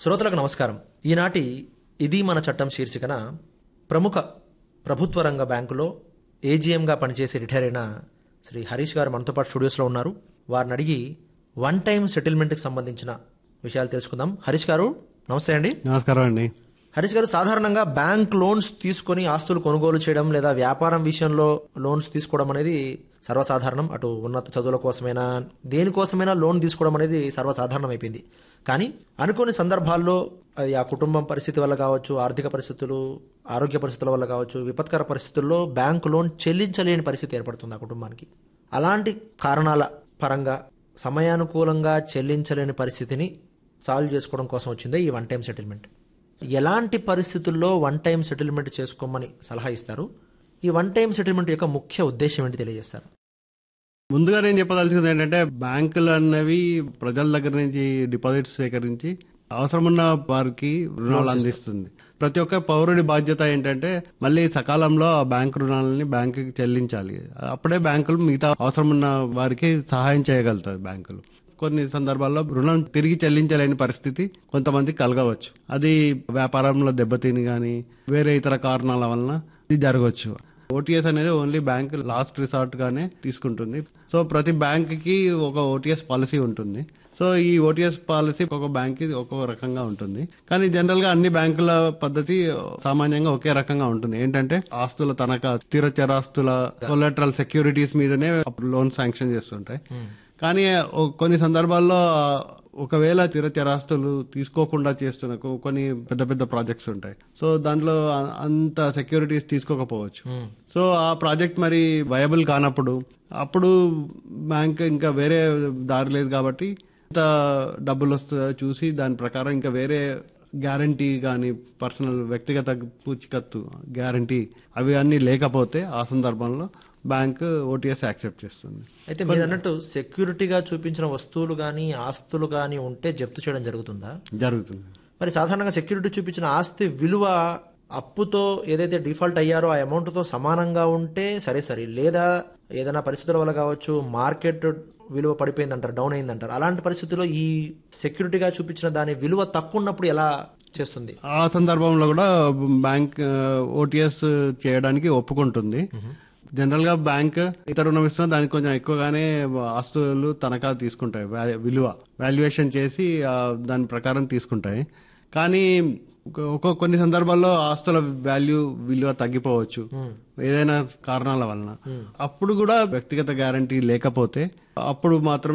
శ్రోతలకు నమస్కారం ఈనాటి ఇది మన చట్టం శీర్షికన ప్రముఖ ప్రభుత్వ రంగ బ్యాంకులో ఏజీఎంగా పనిచేసి రిటైర్ అయిన శ్రీ హరీష్ గారు మనతో పాటు స్టూడియోస్లో ఉన్నారు వారిని అడిగి వన్ టైం సెటిల్మెంట్కి సంబంధించిన విషయాలు తెలుసుకుందాం హరీష్ గారు నమస్తే అండి నమస్కారం అండి హరీష్ గారు సాధారణంగా బ్యాంక్ లోన్స్ తీసుకొని ఆస్తులు కొనుగోలు చేయడం లేదా వ్యాపారం విషయంలో లోన్స్ తీసుకోవడం అనేది సర్వసాధారణం అటు ఉన్నత చదువుల కోసమైనా దేనికోసమైనా లోన్ తీసుకోవడం అనేది సర్వసాధారణం అయిపోయింది కానీ అనుకోని సందర్భాల్లో అది ఆ కుటుంబం పరిస్థితి వల్ల కావచ్చు ఆర్థిక పరిస్థితులు ఆరోగ్య పరిస్థితుల వల్ల కావచ్చు విపత్కర పరిస్థితుల్లో బ్యాంక్ లోన్ చెల్లించలేని పరిస్థితి ఏర్పడుతుంది ఆ కుటుంబానికి అలాంటి కారణాల పరంగా సమయానుకూలంగా చెల్లించలేని పరిస్థితిని సాల్వ్ చేసుకోవడం కోసం వచ్చిందే ఈ వన్ టైం సెటిల్మెంట్ ఎలాంటి పరిస్థితుల్లో వన్ టైం సెటిల్మెంట్ చేసుకోమని సలహా ఇస్తారు ఈ వన్ టైం సెటిల్మెంట్ యొక్క ముఖ్య ఉద్దేశం ఏంటి తెలియజేస్తారు ముందుగా నేను చెప్పదలుచుకుంది ఏంటంటే బ్యాంకులు అన్నవి ప్రజల దగ్గర నుంచి డిపాజిట్స్ సేకరించి అవసరమున్న వారికి రుణాలు అందిస్తుంది ప్రతి ఒక్క పౌరుడి బాధ్యత ఏంటంటే మళ్ళీ సకాలంలో ఆ బ్యాంక్ రుణాలని బ్యాంకుకి చెల్లించాలి అప్పుడే బ్యాంకులు మిగతా అవసరమున్న వారికి సహాయం చేయగలుగుతాయి బ్యాంకులు కొన్ని సందర్భాల్లో రుణం తిరిగి చెల్లించలేని పరిస్థితి కొంతమందికి కలగవచ్చు అది వ్యాపారంలో దెబ్బతిని కానీ వేరే ఇతర కారణాల వలన ఇది జరగవచ్చు ఓటీఎస్ అనేది ఓన్లీ బ్యాంక్ లాస్ట్ రిసార్ట్ గానే తీసుకుంటుంది సో ప్రతి బ్యాంక్ కి ఒక ఓటీఎస్ పాలసీ ఉంటుంది సో ఈ ఓటీఎస్ పాలసీ ఒక బ్యాంక్ కి ఒక్కో రకంగా ఉంటుంది కానీ జనరల్ గా అన్ని బ్యాంకుల పద్ధతి సామాన్యంగా ఒకే రకంగా ఉంటుంది ఏంటంటే ఆస్తుల తనఖా స్థిర చరాస్తుల కొలెటరల్ సెక్యూరిటీస్ మీదనే లోన్ శాంక్షన్ చేస్తుంటాయి కానీ ఓ- కొన్ని సందర్భాల్లో ఆ, ఒకవేళ స్థిర చరాస్తులు తీసుకోకుండా చేస్తున్న కొ- కొన్ని పెద్ద పెద్ద ప్రాజెక్ట్స్ ఉంటాయి సో దాంట్లో అ- అంత సెక్యూరిటీస్ తీసుకోకపోవచ్చు సో ఆ ప్రాజెక్ట్ మరి వయబుల్ కానప్పుడు అప్పుడు బ్యాంక్ ఇంకా వేరే దారి లేదు కాబట్టి ఎంత డబ్బులు వస్తుందో చూసి దాని ప్రకారం ఇంకా వేరే గ్యారంటీ కానీ పర్సనల్ వ్యక్తిగత పూచికత్తు గ్యారంటీ అవి అన్నీ లేకపోతే ఆ సందర్భంలో బ్యాంక్ ఓటీఎస్ యాక్సెప్ట్ చేస్తుంది అయితే మీరు అన్నట్టు సెక్యూరిటీగా చూపించిన వస్తువులు కానీ ఆస్తులు కానీ ఉంటే జప్తు చేయడం జరుగుతుందా జరుగుతుంది మరి సాధారణంగా సెక్యూరిటీ చూపించిన ఆస్తి విలువ అప్పుతో ఏదైతే డిఫాల్ట్ అయ్యారో ఆ అమౌంట్తో సమానంగా ఉంటే సరే సరే లేదా ఏదైనా పరిస్థితుల వల్ల కావచ్చు మార్కెట్ విలువ పడిపోయిందంటారు డౌన్ అయిందంటారు అలాంటి పరిస్థితుల్లో ఈ సెక్యూరిటీగా చూపించిన దాని విలువ తక్కువ ఉన్నప్పుడు ఎలా చేస్తుంది ఆ సందర్భంలో కూడా బ్యాంక్ ఓటీఎస్ చేయడానికి ఒప్పుకుంటుంది జనరల్ గా బ్యాంక్ ఇతర రుణం ఇస్తున్నా దానికి కొంచెం ఎక్కువగానే ఆస్తులు తనఖా తీసుకుంటాయి వ్యా- విలువ వాల్యుయేషన్ చేసి ఆ, దాని ప్రకారం తీసుకుంటాయి కానీ ఒక- ఒక కొన్ని సందర్భాల్లో ఆస్తుల వాల్యూ విలువ తగ్గిపోవచ్చు ఏదైనా కారణాల వలన అప్పుడు కూడా వ్యక్తిగత గ్యారంటీ లేకపోతే అప్పుడు మాత్రమే